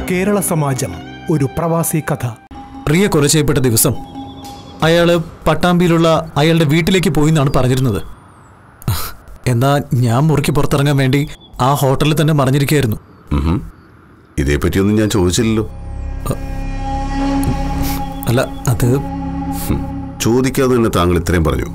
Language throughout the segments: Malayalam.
കേരള സമാജം ഒരു പ്രവാസി കഥ റിയ കൊല ചെയ്യപ്പെട്ട ദിവസം അയാള് പട്ടാമ്പിയിലുള്ള അയാളുടെ വീട്ടിലേക്ക് പോയി എന്നാണ് പറഞ്ഞിരുന്നത് എന്നാ ഞാൻ മുറിക്ക് പുറത്തിറങ്ങാൻ വേണ്ടി ആ ഹോട്ടലിൽ തന്നെ മറിഞ്ഞിരിക്കുകയായിരുന്നു ഉഹും. ഇതേപ്പറ്റിയൊന്നും ഞാൻ ചോദിച്ചില്ലല്ലോ അല്ല അത് ചോദിക്കാതെ തന്നെ താങ്കൾ ഇത്രയും പറഞ്ഞു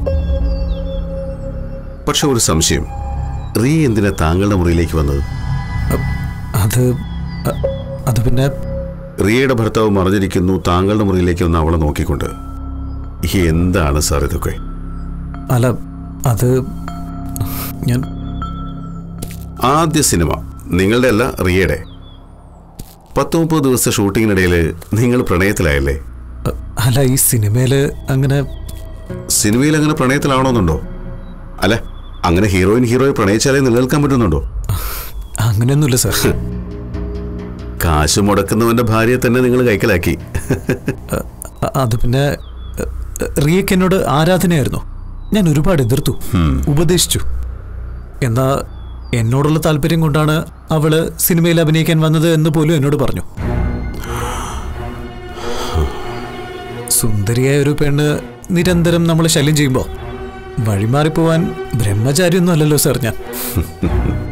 പക്ഷെ ഒരു സംശയം റീ എന്തിനാ താങ്കളുടെ മുറിയിലേക്ക് വന്നത് അത് അ- അത് പിന്നെ റിയയുടെ ഭർത്താവ് മറിഞ്ഞിരിക്കുന്നു താങ്കളുടെ മുറിയിലേക്ക് വന്ന് അവളെ നോക്കിക്കൊണ്ട് എന്താണ് സാർ ഇതൊക്കെ അല്ല അത് ഞാൻ ആദ്യ സിനിമ നിങ്ങളുടെ അല്ല റിയയുടെ പത്ത് മുപ്പത് ദിവസത്തെ ഷൂട്ടിങ്ങിനിടയിൽ നിങ്ങൾ പ്രണയത്തിലായല്ലേ അ- അല്ല ഈ സിനിമയിൽ അങ്ങനെ സിനിമയിൽ അങ്ങനെ പ്രണയത്തിലാവണമെന്നുണ്ടോ അല്ല അങ്ങനെ ഹീറോയിൻ ഹീറോയെ പ്രണയിച്ചാലേ നിലനിൽക്കാൻ പറ്റുന്നുണ്ടോ അങ്ങനെയൊന്നുമില്ല സാർ കാശ് മുടക്കുന്നവന്റെ ഭാര്യയെ തന്നെ നിങ്ങൾ കൈക്കലാക്കി അ- അത് പിന്നെ അ, റിയയ്ക്ക് എന്നോട് ആരാധനയായിരുന്നു ഞാൻ ഒരുപാട് എതിർത്തു ഉപദേശിച്ചു എന്നാ എന്നോടുള്ള താല്പര്യം കൊണ്ടാണ് അവള് സിനിമയിൽ അഭിനയിക്കാൻ വന്നത് എന്ന് പോലും എന്നോട് പറഞ്ഞു സുന്ദരിയായ ഒരു പെണ്ണ് നിരന്തരം നമ്മൾ ശല്യം ചെയ്യുമ്പോൾ വഴിമാറിപ്പോവാൻ ബ്രഹ്മചാരിയൊന്നും അല്ലല്ലോ സാർ ഞാൻ